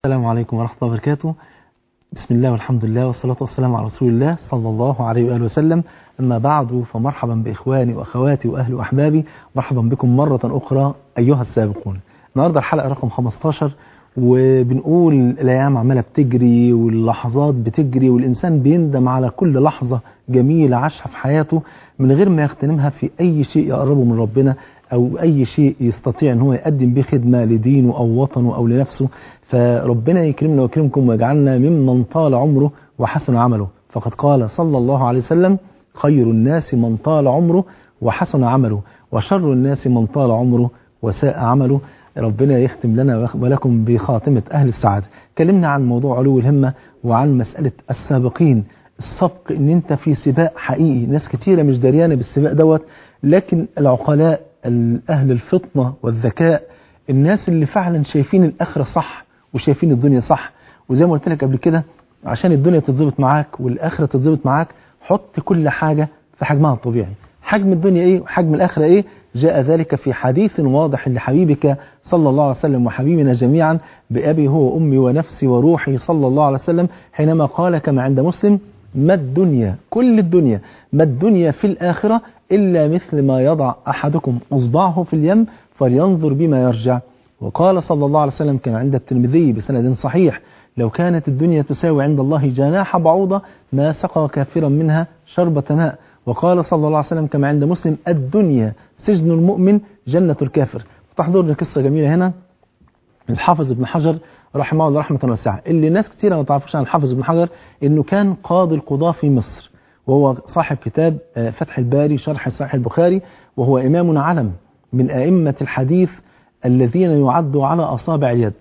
السلام عليكم ورحمة الله وبركاته بسم الله والحمد لله والصلاة والسلام على رسول الله صلى الله عليه وآله وسلم أما بعد فمرحبا بإخواني وأخواتي وأهلي وأحبابي مرحبا بكم مرة أخرى أيها السابقون النهاردة الحلقة رقم 15 وبنقول الأيام عمالة بتجري واللحظات بتجري والإنسان بيندم على كل لحظة جميلة عاشها في حياته من غير ما يغتنمها في أي شيء يقربه من ربنا أو أي شيء يستطيع أن هو يقدم به خدمة لدينه أو وطنه أو لنفسه فربنا يكرمنا ويكرمكم ويجعلنا ممن طال عمره وحسن عمله فقد قال صلى الله عليه وسلم خير الناس من طال عمره وحسن عمله وشر الناس من طال عمره وساء عمله ربنا يختم لنا ولكم بخاتمة أهل السعادة كلمنا عن موضوع علو الهمة وعن مسألة السابقين السبق ان انت في سباق حقيقي ناس كتيرة مش دريانة بالسباق دوت لكن العقلاء أهل الفطنة والذكاء الناس اللي فعلا شايفين الآخرة صح وشايفين الدنيا صح وزي ما قلت لك قبل كده عشان الدنيا تتظبط معاك والآخرة تتظبط معاك حط كل حاجة في حجمها الطبيعي حجم الدنيا ايه وحجم الآخرة ايه جاء ذلك في حديث واضح لحبيبك صلى الله عليه وسلم وحبيبنا جميعا بأبي هو أمي ونفسي وروحي صلى الله عليه وسلم حينما قال كما عند مسلم ما الدنيا كل الدنيا ما الدنيا في الآخرة إلا مثل ما يضع أحدكم أصبعه في اليم فلينظر بما يرجع وقال صلى الله عليه وسلم كما عند الترمذي بسند صحيح لو كانت الدنيا تساوي عند الله جناح بعوضة ما سقى كافرا منها شربة ماء وقال صلى الله عليه وسلم كما عند مسلم الدنيا سجن المؤمن جنة الكافر تحضرنا قصة جميلة هنا الحافظ ابن حجر رحمه الله رحمة واسعة اللي ناس كتيرة ما تعرفوش عن الحافظ ابن حجر انه كان قاضي القضاة في مصر وهو صاحب كتاب فتح الباري شرح صحيح البخاري وهو إمام علم من أئمة الحديث الذين يعدوا على أصابع اليد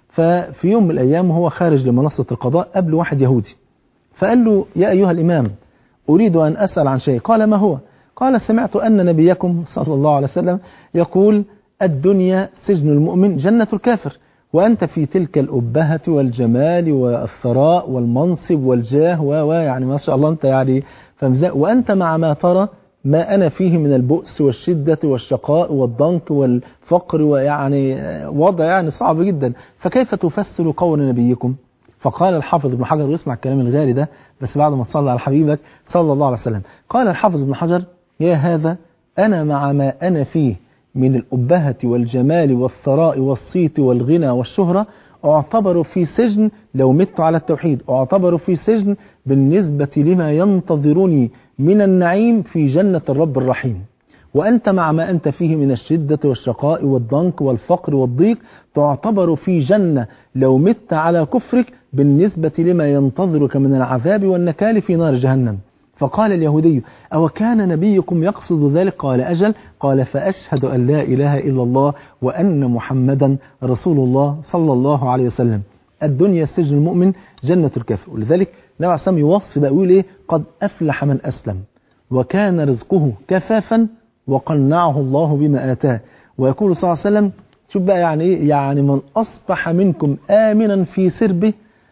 ففي يوم من الأيام هو خارج لمنصة القضاء قبل واحد يهودي فقال له يا أيها الإمام أريد أن أسأل عن شيء قال ما هو قال سمعت أن نبيكم صلى الله عليه وسلم يقول الدنيا سجن المؤمن جنة الكافر وأنت في تلك الأبهة والجمال والثراء والمنصب والجاه و يعني ما شاء الله أنت يعني فمزاء وأنت مع ما ترى ما أنا فيه من البؤس والشدة والشقاء والضنك والفقر ويعني وضع يعني صعب جدا فكيف تفسر قول نبيكم فقال الحافظ ابن حجر واسمع الكلام الغالي ده بس بعد ما تصلى على حبيبك صلى الله عليه وسلم قال الحافظ ابن حجر يا هذا أنا مع ما أنا فيه من الأبهة والجمال والثراء والصيت والغنى والشهرة اعتبر في سجن لو مت على التوحيد اعتبر في سجن بالنسبة لما ينتظرني من النعيم في جنة الرب الرحيم وأنت مع ما أنت فيه من الشدة والشقاء والضنك والفقر والضيق تعتبر في جنة لو مت على كفرك بالنسبة لما ينتظرك من العذاب والنكال في نار جهنم فقال اليهودي أو كان نبيكم يقصد ذلك قال أجل قال فأشهد أن لا إله إلا الله وأن محمدا رسول الله صلى الله عليه وسلم الدنيا سجن المؤمن جنة الكافر ولذلك النبي عليه الصلاة يوصي بقى يقول إيه قد أفلح من أسلم وكان رزقه كفافا وقنعه الله بما آتاه ويقول صلى الله عليه وسلم شوف بقى يعني إيه يعني من أصبح منكم آمنا في سربه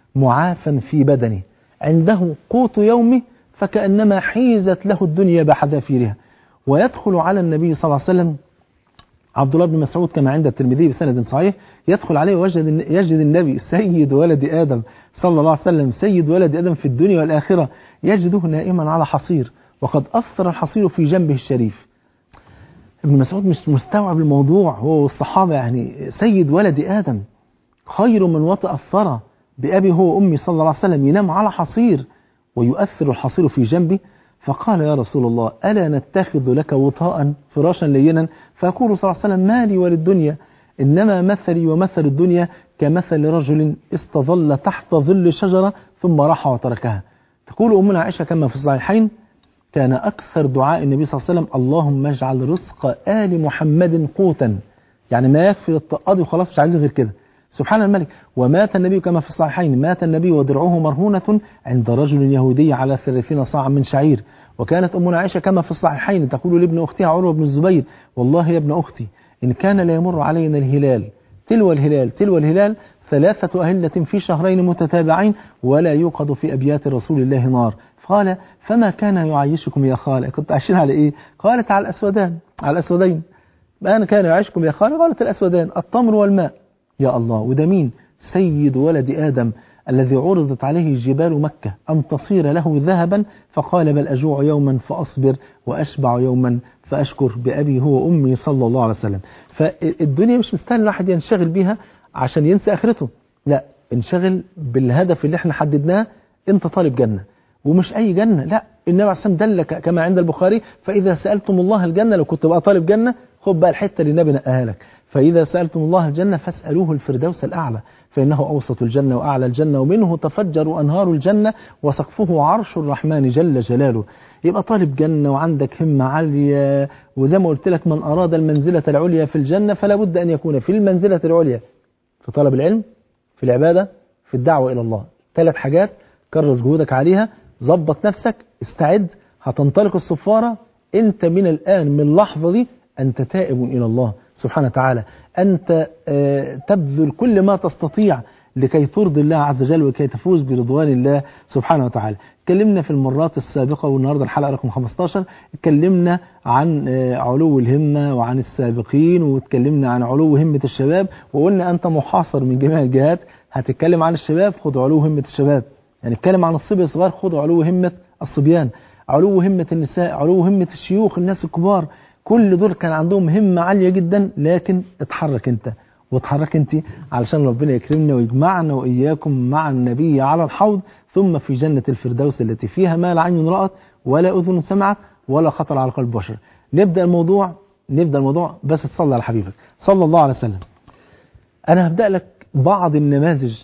معافا في بدنه عنده قوت يومه فكأنما حيزت له الدنيا بحذافيرها ويدخل على النبي صلى الله عليه وسلم عبد الله بن مسعود كما عند الترمذي بسند صحيح يدخل عليه ويجد يجد النبي سيد ولد آدم صلى الله عليه وسلم سيد ولد آدم في الدنيا والآخرة يجده نائما على حصير وقد أثر الحصير في جنبه الشريف ابن مسعود مش مستوعب الموضوع هو والصحابة يعني سيد ولد آدم خير من وطأ الثرى بأبي هو أمي صلى الله عليه وسلم ينام على حصير ويؤثر الحصير في جنبي فقال يا رسول الله ألا نتخذ لك وطاء فراشا لينا فأقول صلى الله عليه وسلم مالي وللدنيا إنما مثلي ومثل الدنيا كمثل رجل استظل تحت ظل شجرة ثم راح وتركها تقول أمنا عائشة كما في الصحيحين كان أكثر دعاء النبي صلى الله عليه وسلم اللهم اجعل رزق آل محمد قوتا يعني ما يكفي الطقاضي وخلاص مش عايزين غير كده سبحان الملك ومات النبي كما في الصحيحين مات النبي ودرعه مرهونة عند رجل يهودي على ثلاثين صاعا من شعير وكانت أمنا عائشة كما في الصحيحين تقول لابن أختها عروة بن الزبير والله يا ابن أختي إن كان لا يمر علينا الهلال تلو الهلال تلو الهلال ثلاثة أهلة في شهرين متتابعين ولا يوقد في أبيات رسول الله نار قال فما كان يعيشكم يا خالة كنت عايشين على إيه قالت على الأسودان على الأسودين ما كان يعيشكم يا خالة قالت الأسودان التمر والماء يا الله وده مين سيد ولد آدم الذي عرضت عليه جبال مكة أن تصير له ذهبا فقال بل أجوع يوما فأصبر وأشبع يوما فأشكر بأبي هو أمي صلى الله عليه وسلم فالدنيا مش مستاهل الواحد ينشغل بيها عشان ينسى آخرته لا انشغل بالهدف اللي احنا حددناه انت طالب جنة ومش أي جنة لا النبي عليه الصلاة والسلام دلك كما عند البخاري فإذا سألتم الله الجنة لو كنت بقى طالب جنة خد بقى الحتة اللي النبي نقاها لك فإذا سألتم الله الجنة فاسألوه الفردوس الأعلى فإنه أوسط الجنة وأعلى الجنة ومنه تفجر أنهار الجنة وسقفه عرش الرحمن جل جلاله يبقى طالب جنة وعندك همة عالية وزي ما قلت لك من أراد المنزلة العليا في الجنة فلا بد أن يكون في المنزلة العليا في طلب العلم في العبادة في الدعوة إلى الله ثلاث حاجات كرس جهودك عليها ظبط نفسك استعد هتنطلق الصفارة انت من الآن من اللحظة دي أنت تائب إلى الله سبحانه وتعالى أنت تبذل كل ما تستطيع لكي ترضي الله عز وجل وكي تفوز برضوان الله سبحانه وتعالى اتكلمنا في المرات السابقة والنهاردة الحلقة رقم 15 اتكلمنا عن علو الهمة وعن السابقين واتكلمنا عن علو همة الشباب وقلنا أنت محاصر من جميع الجهات هتتكلم عن الشباب خد علو همة الشباب يعني اتكلم عن الصبي الصغار خد علو همة الصبيان علو همة النساء علو همة الشيوخ الناس الكبار كل دول كان عندهم همة عالية جدا لكن اتحرك انت واتحرك انت علشان ربنا يكرمنا ويجمعنا وإياكم مع النبي على الحوض ثم في جنة الفردوس التي فيها ما لا عين رأت ولا أذن سمعت ولا خطر على قلب بشر نبدأ الموضوع نبدأ الموضوع بس تصلي على حبيبك صلى الله عليه وسلم أنا هبدأ لك بعض النماذج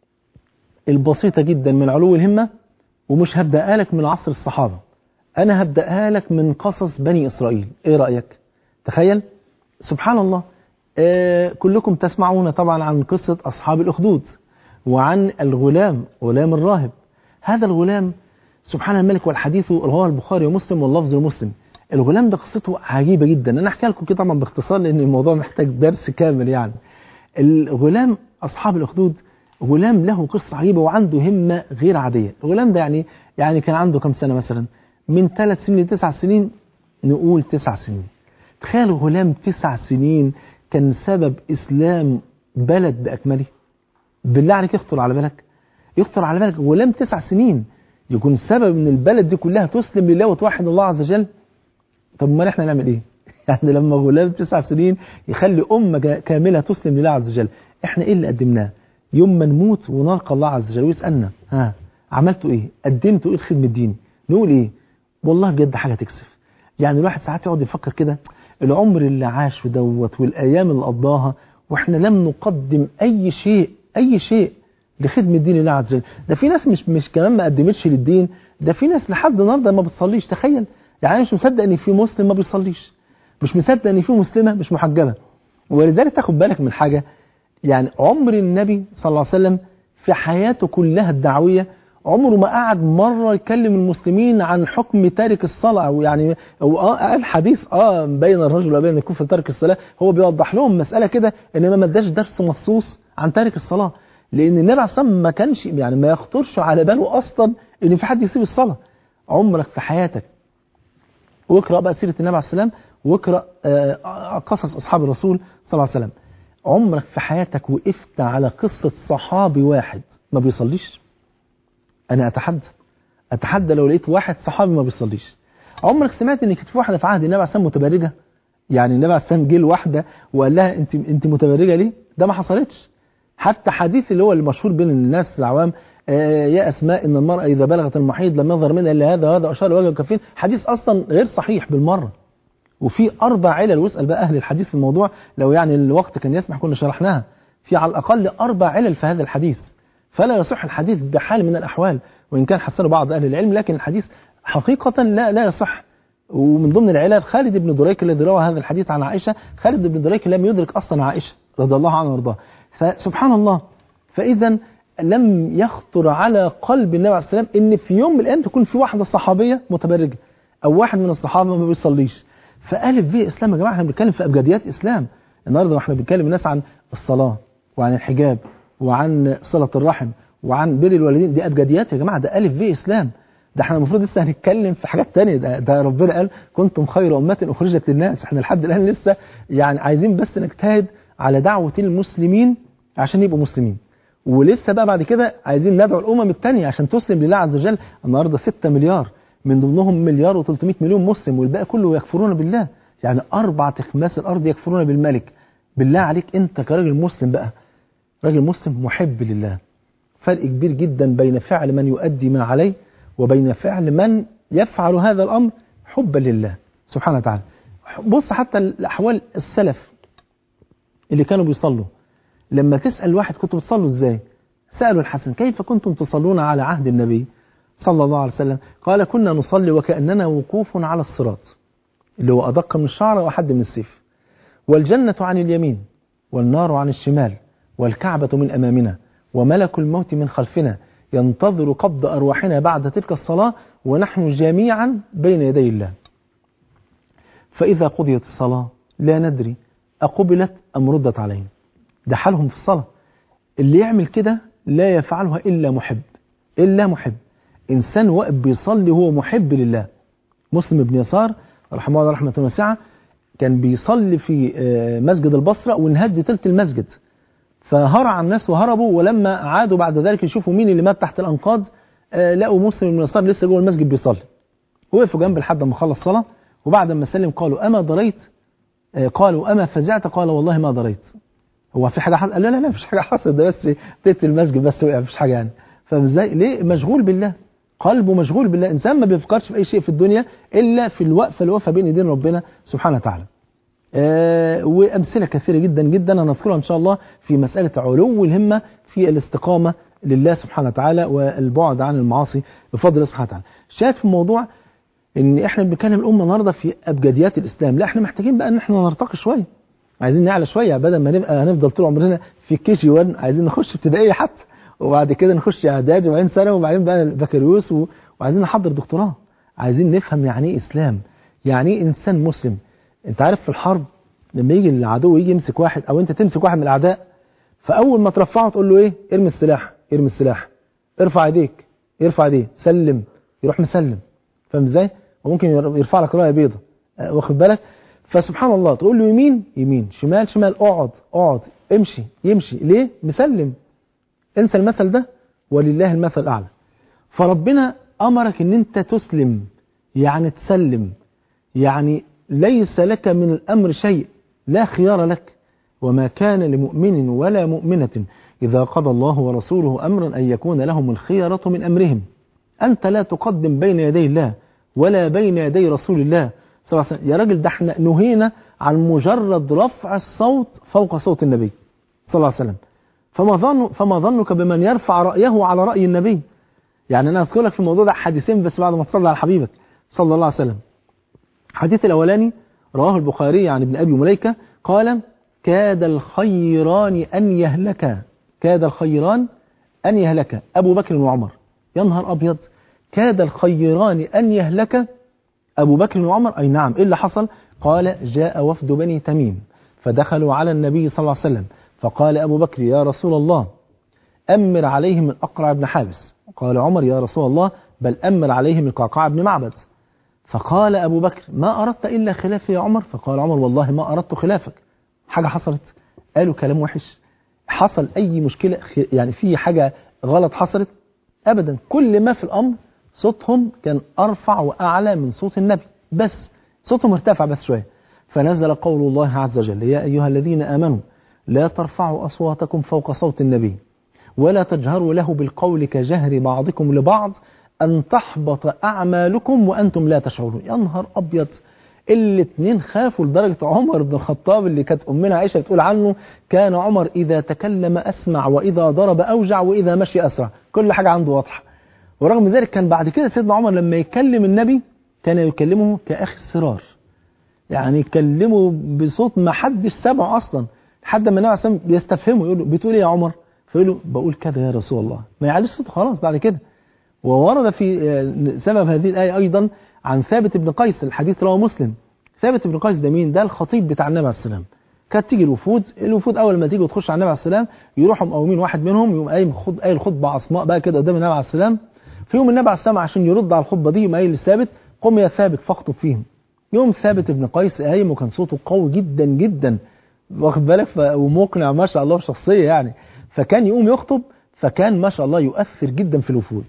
البسيطة جدا من علو الهمة ومش هبدأها لك من عصر الصحابة أنا هبدأها لك من قصص بني إسرائيل إيه رأيك تخيل سبحان الله آه كلكم تسمعون طبعا عن قصة أصحاب الأخدود وعن الغلام غلام الراهب هذا الغلام سبحان الملك والحديث رواه البخاري ومسلم واللفظ لمسلم الغلام ده قصته عجيبة جدا أنا أحكي لكم كده طبعا باختصار لأن الموضوع محتاج درس كامل يعني الغلام أصحاب الأخدود غلام له قصة عجيبة وعنده همة غير عادية الغلام ده يعني يعني كان عنده كم سنة مثلا من ثلاث سنين لتسع سنين نقول تسع سنين تخيلوا غلام تسع سنين كان سبب إسلام بلد بأكمله بالله عليك يخطر على بالك يخطر على بالك غلام تسع سنين يكون سبب ان البلد دي كلها تسلم لله وتوحد الله عز وجل طب ما احنا نعمل ايه يعني لما غلام تسع سنين يخلي أمة كاملة تسلم لله عز وجل احنا ايه اللي قدمناه يوم ما نموت ونلقى الله عز وجل ويسألنا ها عملتوا ايه قدمتوا ايه لخدمة الدين نقول ايه والله بجد حاجة تكسف يعني الواحد ساعات يقعد يفكر كده العمر اللي عاش في دوت والأيام اللي قضاها وإحنا لم نقدم أي شيء أي شيء لخدمة دين الله عز وجل ده في ناس مش مش كمان ما قدمتش للدين ده في ناس لحد النهارده ما بتصليش تخيل يعني مش مصدق ان في مسلم ما بيصليش مش مصدق ان في مسلمة مش محجبة ولذلك تاخد بالك من حاجة يعني عمر النبي صلى الله عليه وسلم في حياته كلها الدعوية عمره ما قعد مرة يكلم المسلمين عن حكم تارك الصلاة أو يعني هو آه قال حديث اه بين الرجل وبين الكفر تارك الصلاة هو بيوضح لهم مسألة كده إنما ما اداش درس مخصوص عن تارك الصلاة لأن النبي عليه الصلاة ما كانش يعني ما يخطرش على باله أصلا إن في حد يسيب الصلاة عمرك في حياتك واقرأ بقى سيرة النبي عليه السلام واقرأ آه قصص أصحاب الرسول صلى الله عليه وسلم عمرك في حياتك وقفت على قصة صحابي واحد ما بيصليش أنا أتحدى أتحدى لو لقيت واحد صحابي ما بيصليش عمرك سمعت إن كانت في واحدة في عهد النبي عليه السلام متبرجة يعني النبي عليه السلام جه لواحدة وقال لها أنت أنت متبرجة ليه؟ ده ما حصلتش حتى حديث اللي هو المشهور بين الناس العوام آه يا أسماء إن المرأة إذا بلغت المحيض لم يظهر منها إلا هذا وهذا أشار وجه الكفين حديث أصلا غير صحيح بالمرة وفي أربع علل واسأل بقى أهل الحديث في الموضوع لو يعني الوقت كان يسمح كنا شرحناها في على الأقل أربع علل في هذا الحديث فلا يصح الحديث بحال من الأحوال وإن كان حسنه بعض أهل العلم لكن الحديث حقيقة لا لا يصح ومن ضمن العلل خالد بن دريك الذي روى هذا الحديث عن عائشة خالد بن دريك لم يدرك أصلا عائشة رضي الله عنها وارضاها فسبحان الله فإذا لم يخطر على قلب النبي عليه السلام ان في يوم من الايام تكون في واحده صحابيه متبرجه او واحد من الصحابه ما بيصليش فالف به اسلام يا جماعه احنا بنتكلم في ابجديات اسلام النهارده احنا بنتكلم الناس عن الصلاه وعن الحجاب وعن صله الرحم وعن بر الوالدين دي ابجديات يا جماعه ده الف به اسلام ده احنا المفروض لسه هنتكلم في حاجات تانية ده, ده ربنا قال كنتم خير أمة أخرجت للناس احنا لحد الآن لسه يعني عايزين بس نجتهد على دعوة المسلمين عشان يبقوا مسلمين ولسه بقى بعد كده عايزين ندعو الامم الثانيه عشان تسلم لله عز وجل النهارده 6 مليار من ضمنهم مليار و300 مليون مسلم والباقي كله يكفرون بالله يعني اربع تخماس الارض يكفرون بالملك بالله عليك انت كراجل مسلم بقى راجل مسلم محب لله فرق كبير جدا بين فعل من يؤدي ما عليه وبين فعل من يفعل هذا الامر حبا لله سبحانه وتعالى بص حتى الاحوال السلف اللي كانوا بيصلوا لما تسال واحد كنتوا بتصلوا ازاي سالوا الحسن كيف كنتم تصلون على عهد النبي صلى الله عليه وسلم قال كنا نصلي وكاننا وقوف على الصراط اللي هو ادق من الشعر واحد من السيف والجنه عن اليمين والنار عن الشمال والكعبه من امامنا وملك الموت من خلفنا ينتظر قبض ارواحنا بعد تلك الصلاه ونحن جميعا بين يدي الله فإذا قضيت الصلاة لا ندري أقبلت أم ردت علينا ده حالهم في الصلاة اللي يعمل كده لا يفعلها إلا محب إلا محب إنسان واقف بيصلي هو محب لله مسلم بن يسار رحمه الله رحمة واسعة كان بيصلي في مسجد البصرة وانهد تلت المسجد فهرع الناس وهربوا ولما عادوا بعد ذلك يشوفوا مين اللي مات تحت الأنقاض لقوا مسلم بن يسار لسه جوه المسجد بيصلي وقفوا جنب لحد ما خلص صلاه وبعد ما سلم قالوا أما ضريت قالوا أما فزعت قال والله ما ضريت هو في حاجة حصل قال لا لا لا مفيش حاجة حصلت ده بس تلت المسجد بس وقع مفيش حاجة يعني فاهم ازاي ليه مشغول بالله قلبه مشغول بالله إنسان ما بيفكرش في أي شيء في الدنيا إلا في الوقفة الوقفة بين إيدين ربنا سبحانه وتعالى آه وأمثلة كثيرة جدا جدا هنذكرها إن شاء الله في مسألة علو الهمة في الاستقامة لله سبحانه وتعالى والبعد عن المعاصي بفضل الله سبحانه وتعالى شاهد في الموضوع ان احنا بنتكلم الامه النهارده في ابجديات الاسلام لا احنا محتاجين بقى ان احنا نرتقي شويه عايزين نعلى شويه بدل ما نبقى هنفضل طول عمرنا في كي جي 1 عايزين نخش ابتدائيه حتى وبعد كده نخش اعدادي وبعدين ثانوي وبعدين بقى البكالوريوس و... وعايزين نحضر دكتوراه عايزين نفهم يعني ايه اسلام يعني ايه انسان مسلم انت عارف في الحرب لما يجي العدو يجي يمسك واحد او انت تمسك واحد من الاعداء فاول ما ترفعه تقول له ايه ارمي السلاح ارمي السلاح ارفع ايديك يرفع ايديه سلم يروح مسلم فاهم ازاي وممكن يرفع لك رايه بيضه واخد بالك فسبحان الله تقول له يمين يمين شمال شمال اقعد اقعد امشي يمشي ليه مسلم انسى المثل ده ولله المثل الاعلى فربنا امرك ان انت تسلم يعني تسلم يعني ليس لك من الامر شيء لا خيار لك وما كان لمؤمن ولا مؤمنة إذا قضى الله ورسوله أمرا أن يكون لهم الخيرة من أمرهم أنت لا تقدم بين يدي الله ولا بين يدي رسول الله صلى الله عليه وسلم يا راجل ده احنا نهينا عن مجرد رفع الصوت فوق صوت النبي صلى الله عليه وسلم فما ظن فما ظنك بمن يرفع رأيه على رأي النبي يعني انا اذكر لك في الموضوع ده حديثين بس بعد ما تصلي على حبيبك صلى الله عليه وسلم الحديث الاولاني رواه البخاري عن ابن ابي مليكه قال كاد الخيران ان يهلكا كاد الخيران ان يهلكا ابو بكر وعمر يا نهار ابيض كاد الخيران أن يهلك أبو بكر وعمر أي نعم إيه اللي حصل قال جاء وفد بني تميم فدخلوا على النبي صلى الله عليه وسلم فقال أبو بكر يا رسول الله أمر عليهم الأقرع بن حابس قال عمر يا رسول الله بل أمر عليهم القعقاع بن معبد فقال أبو بكر ما أردت إلا خلافي يا عمر فقال عمر والله ما أردت خلافك حاجة حصلت قالوا كلام وحش حصل أي مشكلة يعني في حاجة غلط حصلت أبدا كل ما في الأمر صوتهم كان أرفع وأعلى من صوت النبي بس صوتهم ارتفع بس شوية فنزل قول الله عز وجل يا أيها الذين آمنوا لا ترفعوا أصواتكم فوق صوت النبي ولا تجهروا له بالقول كجهر بعضكم لبعض أن تحبط أعمالكم وأنتم لا تشعرون يا نهار أبيض الاثنين خافوا لدرجة عمر بن الخطاب اللي كانت أمنا عائشة بتقول عنه كان عمر إذا تكلم أسمع وإذا ضرب أوجع وإذا مشي أسرع كل حاجة عنده واضحة ورغم ذلك كان بعد كده سيدنا عمر لما يكلم النبي كان يكلمه كأخي السرار يعني يكلمه بصوت ما حدش سمعه أصلا لحد ما النبي عليه الصلاة والسلام بيستفهمه يقول له بتقول إيه يا عمر فيقول له بقول كذا يا رسول الله ما يعليش صوته خلاص بعد كده وورد في سبب هذه الآية أيضا عن ثابت بن قيس الحديث رواه مسلم ثابت بن قيس ده مين ده الخطيب بتاع النبي عليه السلام كانت تيجي الوفود الوفود اول ما تيجي وتخش على النبي عليه السلام يروحوا مقومين واحد منهم يقوم قايم خد قايل خطبه عصماء بقى كده قدام النبي عليه السلام في يوم النبي عليه السلام عشان يرد على الخطبه دي يقوم قايل لثابت قم يا ثابت فاخطب فيهم يوم ثابت بن قيس قايم وكان صوته قوي جدا جدا واخد بالك ومقنع ما شاء الله شخصيه يعني فكان يقوم يخطب فكان ما شاء الله يؤثر جدا في الوفود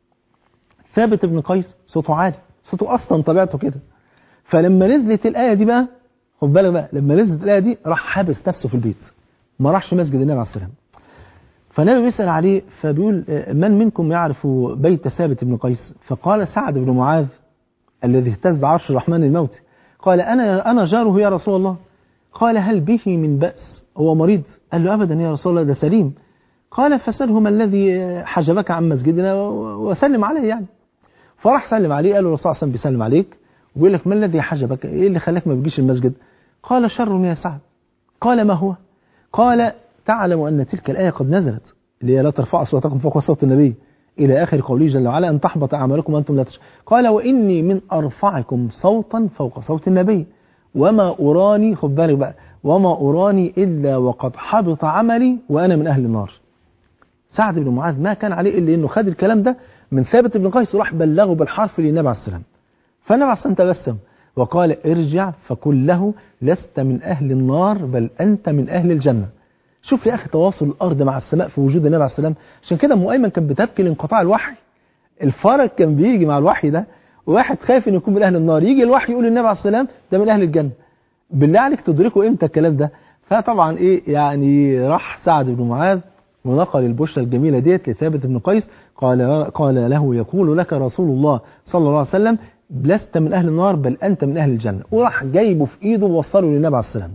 ثابت بن قيس صوته عالي صوته اصلا طبيعته كده فلما نزلت الايه دي بقى خد بالك بقى لما نزلت الايه دي راح حابس نفسه في البيت ما راحش مسجد النبي عليه السلام فالنبي بيسال عليه فبيقول من منكم يعرف بيت ثابت بن قيس فقال سعد بن معاذ الذي اهتز عرش الرحمن الموت قال انا انا جاره يا رسول الله قال هل به من بأس هو مريض قال له ابدا يا رسول الله ده سليم قال فسله ما الذي حجبك عن مسجدنا وسلم عليه يعني فراح سلم عليه قال له الرسول صلى الله عليه وسلم بيسلم عليك ويقول لك ما الذي حجبك ايه اللي خلاك ما بتجيش المسجد قال شر يا سعد قال ما هو قال تعلم ان تلك الايه قد نزلت اللي هي لا ترفع اصواتكم فوق صوت النبي الى اخر قوله جل وعلا ان تحبط اعمالكم وانتم لا تشعرون قال واني من ارفعكم صوتا فوق صوت النبي وما اراني خد بالك بقى وما اراني الا وقد حبط عملي وانا من اهل النار سعد بن معاذ ما كان عليه الا انه خد الكلام ده من ثابت بن قيس وراح بلغه بالحرف للنبي عليه السلام فالنبي عليه السلام تبسم وقال ارجع فقل له لست من اهل النار بل انت من اهل الجنه شوف يا اخي تواصل الارض مع السماء في وجود النبي عليه السلام عشان كده ام ايمن كانت بتبكي لانقطاع الوحي الفرج كان بيجي مع الوحي ده واحد خايف انه يكون من اهل النار يجي الوحي يقول للنبي عليه السلام ده من اهل الجنه بالله عليك تدركوا امتى الكلام ده فطبعا ايه يعني راح سعد بن معاذ ونقل البشرى الجميلة ديت لثابت بن قيس قال, قال له يقول لك رسول الله صلى الله عليه وسلم لست من أهل النار بل أنت من أهل الجنة وراح جايبه في إيده ووصله للنبي عليه السلام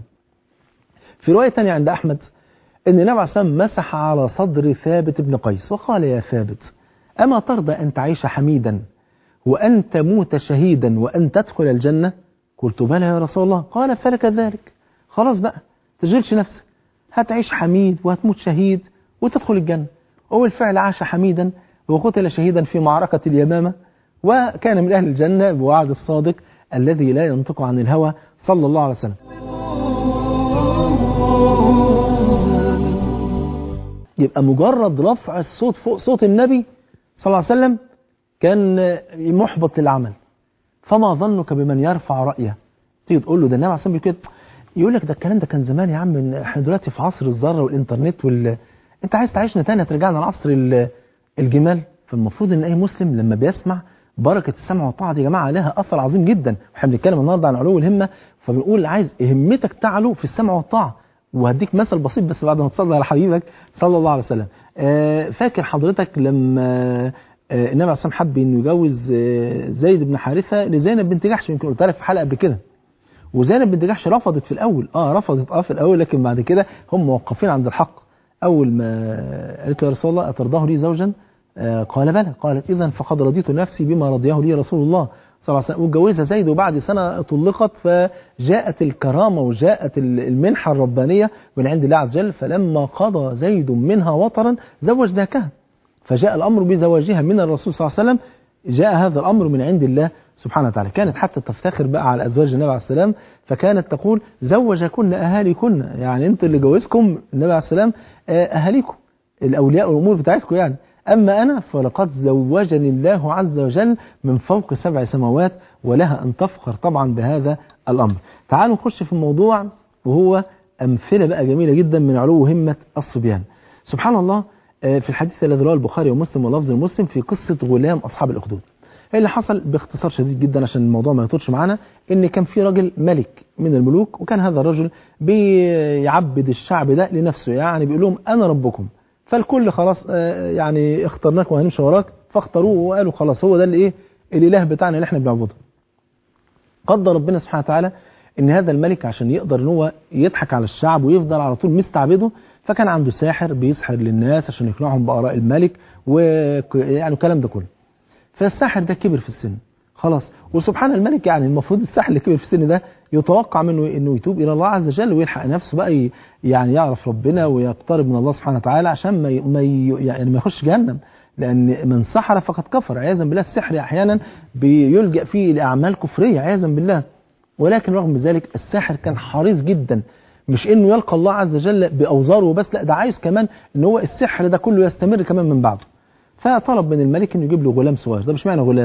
في رواية تانية عند أحمد أن النبي عليه السلام مسح على صدر ثابت بن قيس وقال يا ثابت أما ترضى أن تعيش حميدا وأن تموت شهيدا وأن تدخل الجنة قلت بلى يا رسول الله قال فلك ذلك خلاص بقى تشغلش نفسك هتعيش حميد وهتموت شهيد وتدخل الجنة وبالفعل عاش حميدا وقتل شهيدا في معركة اليمامة وكان من أهل الجنة بوعد الصادق الذي لا ينطق عن الهوى صلى الله عليه وسلم يبقى مجرد رفع الصوت فوق صوت النبي صلى الله عليه وسلم كان محبط للعمل فما ظنك بمن يرفع رأيه تيجي تقول له ده النبي عليه الصلاة والسلام كده يقول لك ده الكلام ده كان زمان يا عم احنا دلوقتي في عصر الذره والانترنت وال انت عايز تعيشنا تاني ترجعنا لعصر الجمال فالمفروض ان اي مسلم لما بيسمع بركه السمع والطاعه دي يا جماعه لها اثر عظيم جدا واحنا بنتكلم النهارده عن علو الهمه فبنقول عايز همتك تعلو في السمع والطاعه وهديك مثل بسيط بس بعد ما تصلي على حبيبك صلى الله عليه وسلم فاكر حضرتك لما النبي عليه الصلاه حب انه يجوز زيد بن حارثه لزينب بنت جحش يمكن قلت لك في حلقه قبل كده وزينب بنت جحش رفضت في الاول اه رفضت اه في الاول لكن بعد كده هم موقفين عند الحق اول ما قالت له يا رسول الله اترضاه لي زوجا آه قال بلى قالت اذا فقد رضيت نفسي بما رضيه لي رسول الله صلى الله عليه وسلم واتجوزها زيد وبعد سنه طلقت فجاءت الكرامه وجاءت المنحه الربانيه من عند الله عز وجل فلما قضى زيد منها وطرا زوجناكها فجاء الامر بزواجها من الرسول صلى الله عليه وسلم جاء هذا الامر من عند الله سبحانه وتعالى كانت حتى تفتخر بقى على أزواج النبي عليه السلام فكانت تقول زوجكن أهاليكن يعني أنتوا اللي جوزكم النبي عليه السلام أهاليكم الأولياء والأمور بتاعتكم يعني أما أنا فلقد زوجني الله عز وجل من فوق سبع سماوات ولها أن تفخر طبعا بهذا الأمر تعالوا نخش في الموضوع وهو أمثلة بقى جميلة جدا من علو همة الصبيان سبحان الله في الحديث الذي رواه البخاري ومسلم ولفظ المسلم في قصة غلام أصحاب الأخدود اللي حصل باختصار شديد جدا عشان الموضوع ما يطولش معانا ان كان في راجل ملك من الملوك وكان هذا الرجل بيعبد الشعب ده لنفسه يعني بيقول لهم انا ربكم فالكل خلاص يعني اخترناك وهنمشي وراك فاختاروه وقالوا خلاص هو ده اللي ايه الاله بتاعنا اللي احنا بنعبده قدر ربنا سبحانه وتعالى ان هذا الملك عشان يقدر ان هو يضحك على الشعب ويفضل على طول مستعبده فكان عنده ساحر بيسحر للناس عشان يقنعهم باراء الملك ويعني الكلام ده كله فالساحر ده كبر في السن خلاص وسبحان الملك يعني المفروض الساحر اللي كبر في السن ده يتوقع منه انه يتوب الى الله عز وجل ويلحق نفسه بقى يعني يعرف ربنا ويقترب من الله سبحانه وتعالى عشان ما ما يعني ما يخش جهنم لان من سحر فقد كفر عياذا بالله السحر احيانا بيلجا فيه لاعمال كفريه عياذا بالله ولكن رغم ذلك الساحر كان حريص جدا مش انه يلقى الله عز وجل باوزاره وبس لا ده عايز كمان ان هو السحر ده كله يستمر كمان من بعده فطلب من الملك انه يجيب له غلام صغير ده مش معنى غلام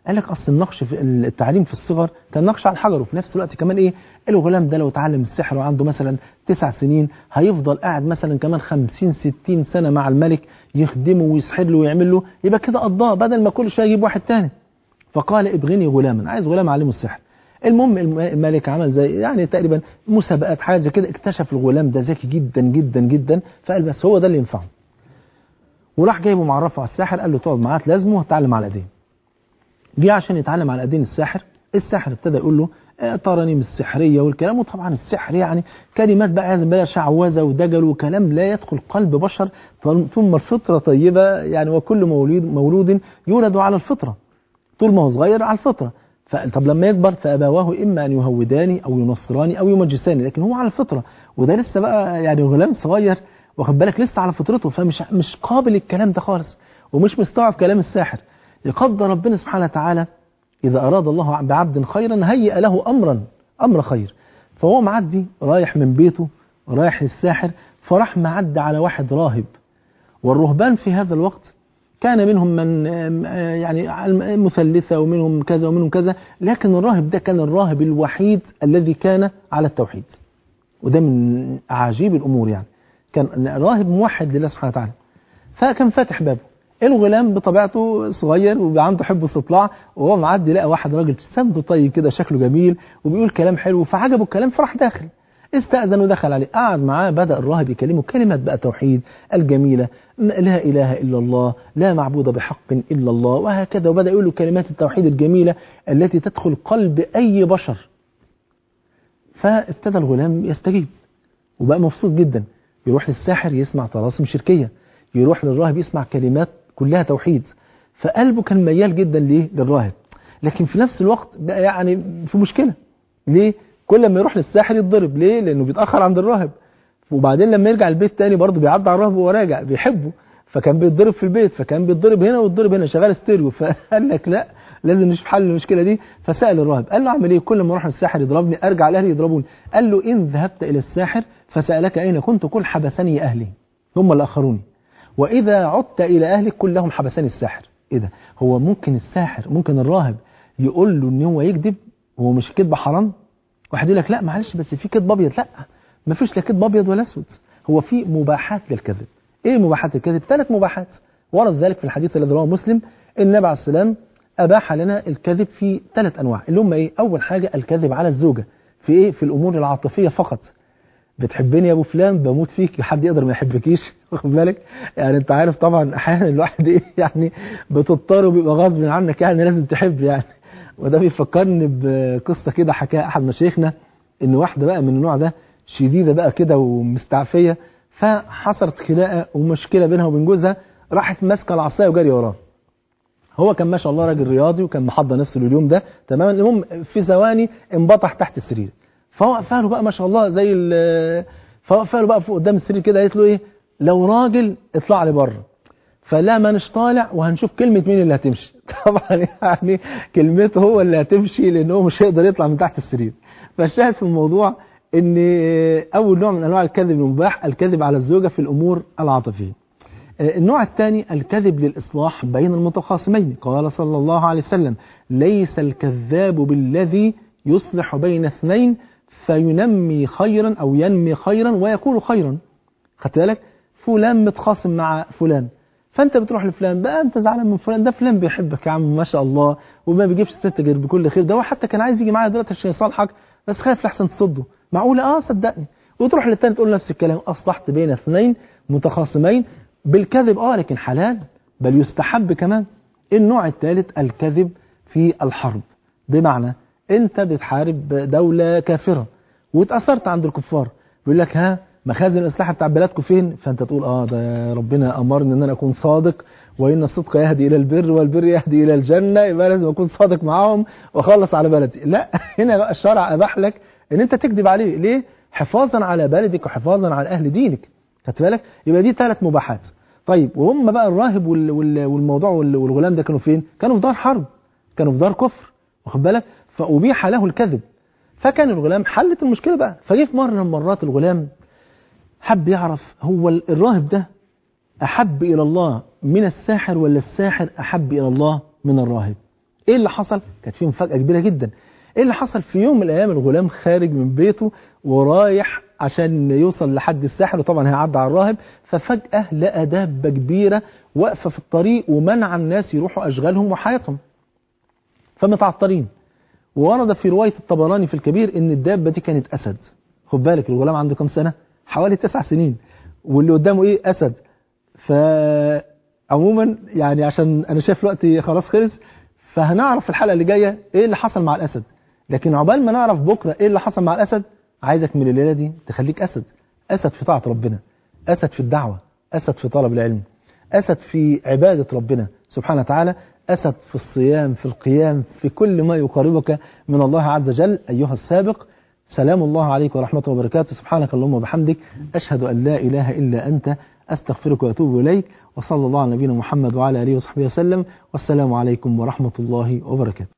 قال لك اصل النقش في التعليم في الصغر كان نقش على الحجر وفي نفس الوقت كمان ايه الغلام ده لو اتعلم السحر وعنده مثلا تسع سنين هيفضل قاعد مثلا كمان 50 60 سنه مع الملك يخدمه ويسحر له ويعمل له يبقى كده قضاه بدل ما كل شويه يجيب واحد تاني فقال ابغني غلاما عايز غلام اعلمه السحر المهم الملك عمل زي يعني تقريبا مسابقات حاجه زي كده اكتشف الغلام ده ذكي جدا جدا جدا فقال بس هو ده اللي ينفعه وراح جايبه معرفه على الساحر قال له تقعد معاه تلازمه وتتعلم على ايديه جه عشان يتعلم على ايدين الساحر الساحر ابتدى يقول له ترانيم السحريه والكلام وطبعا السحر يعني كلمات بقى عايز بقى شعوذه ودجل وكلام لا يدخل قلب بشر ثم الفطره طيبه يعني وكل مولود مولود يولد على الفطره طول ما هو صغير على الفطره طب لما يكبر فابواه اما ان يهوداني او ينصراني او يمجساني لكن هو على الفطره وده لسه بقى يعني غلام صغير واخد بالك لسه على فطرته فمش مش قابل الكلام ده خالص ومش مستوعب كلام الساحر يقدر ربنا سبحانه وتعالى إذا أراد الله بعبد خيرا هيئ له أمرا أمر خير فهو معدي رايح من بيته رايح للساحر فراح معدي على واحد راهب والرهبان في هذا الوقت كان منهم من يعني مثلثة ومنهم كذا ومنهم كذا لكن الراهب ده كان الراهب الوحيد الذي كان على التوحيد وده من عجيب الأمور يعني كان راهب موحد لله سبحانه وتعالى فكان فاتح بابه الغلام بطبيعته صغير وعنده حب استطلاع وهو معدي لقى واحد راجل سمته طيب كده شكله جميل وبيقول كلام حلو فعجبه الكلام فراح داخل استأذن ودخل عليه قعد معاه بدأ الراهب يكلمه كلمات بقى توحيد الجميلة لا إله إلا الله لا معبود بحق إلا الله وهكذا وبدأ يقول له كلمات التوحيد الجميلة التي تدخل قلب أي بشر فابتدى الغلام يستجيب وبقى مبسوط جدا يروح للساحر يسمع طلاسم شركية يروح للراهب يسمع كلمات كلها توحيد فقلبه كان ميال جدا ليه للراهب لكن في نفس الوقت بقى يعني في مشكلة ليه كل ما يروح للساحر يتضرب ليه لانه بيتاخر عند الراهب وبعدين لما يرجع البيت تاني برضه بيعدي على الراهب وهو راجع بيحبه فكان بيتضرب في البيت فكان بيتضرب هنا ويتضرب هنا شغال ستيريو فقال لك لا لازم نشوف حل المشكله دي فسال الراهب قال له اعمل ايه كل ما اروح للساحر يضربني ارجع لاهلي يضربوني قال له ان ذهبت الى الساحر فسالك اين كنت قل حبسني اهلي هم اللي اخروني واذا عدت الى اهلك كلهم حبسني الساحر ايه ده هو ممكن الساحر ممكن الراهب يقول له ان هو يكذب هو مش كذب حرام واحد يقول لك لا معلش بس في كذب ابيض لا ما فيش لا كذب ابيض ولا اسود هو في مباحات للكذب ايه مباحات الكذب ثلاث مباحات ورد ذلك في الحديث الذي رواه مسلم النبي عليه السلام اباح لنا الكذب في ثلاث انواع اللي هم ايه اول حاجه الكذب على الزوجه في ايه في الامور العاطفيه فقط بتحبني يا ابو فلان بموت فيك حد يقدر ما يحبكيش واخد بالك يعني انت عارف طبعا احيانا الواحد ايه يعني بتضطر وبيبقى غصب عنك يعني لازم تحب يعني وده بيفكرني بقصه كده حكاها احد مشايخنا ان واحده بقى من النوع ده شديده بقى كده ومستعفيه فحصلت خناقه ومشكله بينها وبين جوزها راحت ماسكه العصايه وجري وراه هو كان ما شاء الله راجل رياضي وكان محضر نفسه لليوم ده تماما المهم في ثواني انبطح تحت السرير فوقفها له بقى ما شاء الله زي فوقفها له بقى فوق قدام السرير كده قالت له ايه لو راجل اطلع لي بره فلا ما نش طالع وهنشوف كلمة مين اللي هتمشي طبعا يعني كلمته هو اللي هتمشي لان هو مش هيقدر يطلع من تحت السرير فالشاهد في الموضوع ان اول نوع من انواع الكذب المباح الكذب على الزوجة في الامور العاطفية النوع الثاني الكذب للإصلاح بين المتخاصمين قال صلى الله عليه وسلم ليس الكذاب بالذي يصلح بين اثنين فينمي خيرا أو ينمي خيرا ويكون خيرا خدت بالك فلان متخاصم مع فلان فانت بتروح لفلان بقى انت زعلان من فلان ده فلان بيحبك يا عم ما شاء الله وما بيجيبش ست غير بكل خير ده هو حتى كان عايز يجي معايا دلوقتي عشان يصالحك بس خايف لحسن تصده معقوله اه صدقني وتروح للتاني تقول نفس الكلام اصلحت بين اثنين متخاصمين بالكذب اه لكن حلال بل يستحب كمان النوع الثالث الكذب في الحرب بمعنى انت بتحارب دولة كافرة واتأثرت عند الكفار بيقول لك ها مخازن الأسلحة بتاع بلادكم فين فانت تقول اه ده ربنا أمرني ان انا اكون صادق وان الصدق يهدي الى البر والبر يهدي الى الجنة يبقى لازم اكون صادق معاهم واخلص على بلدي لا هنا بقى الشرع اباح لك ان انت تكذب عليه ليه حفاظا على بلدك وحفاظا على اهل دينك خدت بالك يبقى دي ثلاث مباحات طيب وهم بقى الراهب والموضوع والغلام ده كانوا فين كانوا في دار حرب كانوا في دار كفر واخد بالك فأبيح له الكذب فكان الغلام حلت المشكلة بقى فجه في مرة من مرات الغلام حب يعرف هو الراهب ده أحب إلى الله من الساحر ولا الساحر أحب إلى الله من الراهب ايه اللي حصل كانت فيه مفاجاه كبيره جدا ايه اللي حصل في يوم من الايام الغلام خارج من بيته ورايح عشان يوصل لحد الساحل وطبعا هيعدي على الراهب ففجاه لقى دابه كبيره واقفه في الطريق ومنع الناس يروحوا اشغالهم وحياتهم فمتعطرين وورد في روايه الطبراني في الكبير ان الدابه دي كانت اسد خد بالك الغلام عنده كام سنه حوالي تسع سنين واللي قدامه ايه اسد فعموما يعني عشان انا شايف الوقت خلاص خلص فهنعرف في الحلقه اللي جايه ايه اللي حصل مع الاسد لكن عقبال ما نعرف بكره ايه اللي حصل مع الاسد عايزك من الليله دي تخليك اسد اسد في طاعه ربنا اسد في الدعوه اسد في طلب العلم اسد في عباده ربنا سبحانه وتعالى اسد في الصيام في القيام في كل ما يقربك من الله عز وجل ايها السابق سلام الله عليك ورحمة وبركاته سبحانك اللهم وبحمدك أشهد أن لا إله إلا أنت أستغفرك وأتوب إليك وصلى الله على نبينا محمد وعلى آله وصحبه وسلم والسلام عليكم ورحمة الله وبركاته